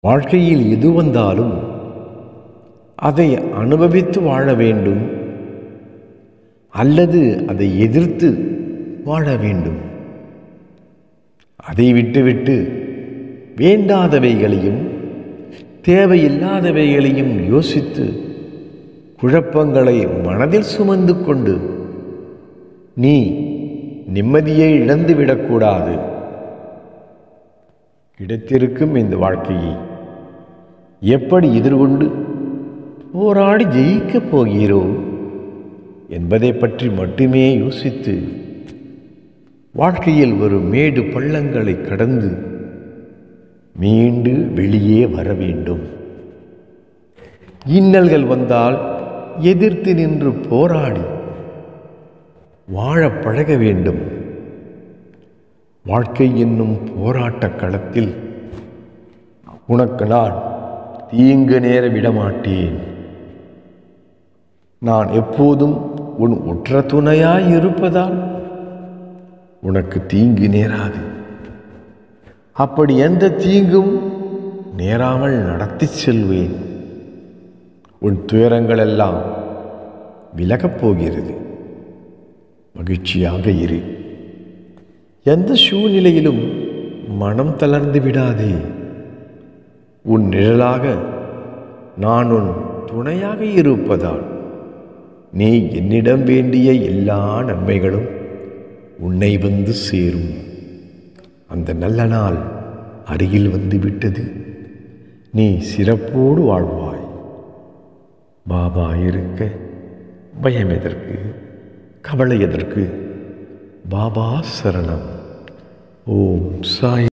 வாழ்க்கையில் எது வந்தாலும் அதை அனுபவித்து வாழ வேண்டும் அல்லது அதை எதிர்த்து வாழ வேண்டும் அதை விட்டுவிட்டு வேண்டாதவைகளையும் தேவையில்லாதவைகளையும் யோசித்து குழப்பங்களை மனதில் சுமந்து கொண்டு நீ நிம்மதியை இழந்துவிடக்கூடாது கிடைத்திருக்கும் இந்த வாழ்க்கையை எப்படி எதிர்கொண்டு போராடி ஜெயிக்கப் போகிறோம் என்பதை பற்றி மட்டுமே யோசித்து வாழ்க்கையில் ஒரு மேடு பள்ளங்களை கடந்து மீண்டு வெளியே வர வேண்டும் இன்னல்கள் வந்தால் எதிர்த்து நின்று போராடி வாழ பழக வேண்டும் வாழ்க்கை என்னும் போராட்ட களத்தில் உனக்கு நான் தீங்கு நேர விடமாட்டேன் நான் எப்போதும் உன் உற்ற துணையாய் இருப்பதால் உனக்கு தீங்கு நேராது அப்படி எந்த தீங்கும் நேராமல் நடத்தி செல்வேன் உன் துயரங்கள் எல்லாம் விலகப் போகிறது மகிழ்ச்சியாக இரு எந்த சூழ்நிலையிலும் மனம் தளர்ந்து விடாதே உன் நிழலாக நான் உன் துணையாக இருப்பதால் நீ என்னிடம் வேண்டிய எல்லா நன்மைகளும் உன்னை வந்து சேரும் அந்த நல்ல நாள் அருகில் வந்து விட்டது நீ சிறப்போடு வாழ்வாய் பாபா இருக்க பயம் எதற்கு கவலை எதற்கு பாபா சரணம் ஓம் சாய்